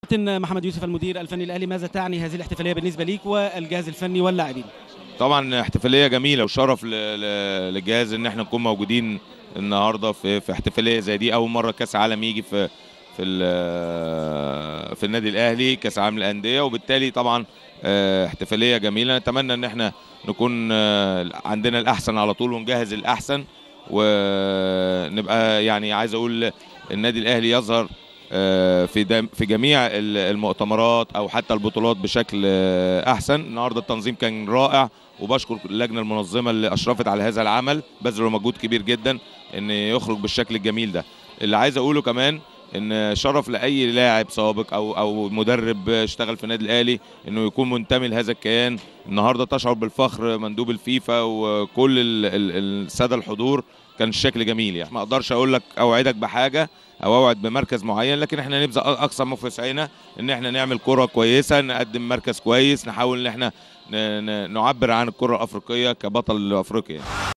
كابتن محمد يوسف المدير الفني الاهلي ماذا تعني هذه الاحتفاليه بالنسبه ليك والجهاز الفني واللاعبين؟ طبعا احتفاليه جميله وشرف ل- ل- للجهاز ان احنا نكون موجودين النهارده في في احتفاليه زي دي اول مره كاس عالم يجي في في ال- في النادي الاهلي كاس عالم الانديه وبالتالي طبعا اه، احتفاليه جميله نتمنى ان احنا نكون اه، عندنا الاحسن على طول ونجهز الاحسن ونبقى يعني عايز اقول النادي الاهلي يظهر اه، في دم- في جميع ال- المؤتمرات او حتى البطولات بشكل اه، احسن النهارده التنظيم كان رائع وبشكر اللجنه المنظمه اللي اشرفت على هذا العمل بذلوا مجهود كبير جدا ان يخرج بالشكل الجميل ده اللي عايز اقوله كمان ان شرف لاي لاعب سابق او او مدرب اشتغل في النادي الاهلي انه يكون منتمي لهذا الكيان النهارده تشعر بالفخر مندوب الفيفا وكل ال- ال- الساده الحضور كان الشكل جميل يعني ما اقدرش اقول لك اوعدك بحاجه او اوعد بمركز معين لكن احنا نبذل اقصى ما في وسعنا ان احنا نعمل كره كويسه نقدم مركز كويس نحاول ان احنا ن- ن- نعبر عن الكره الافريقيه كبطل افريقيا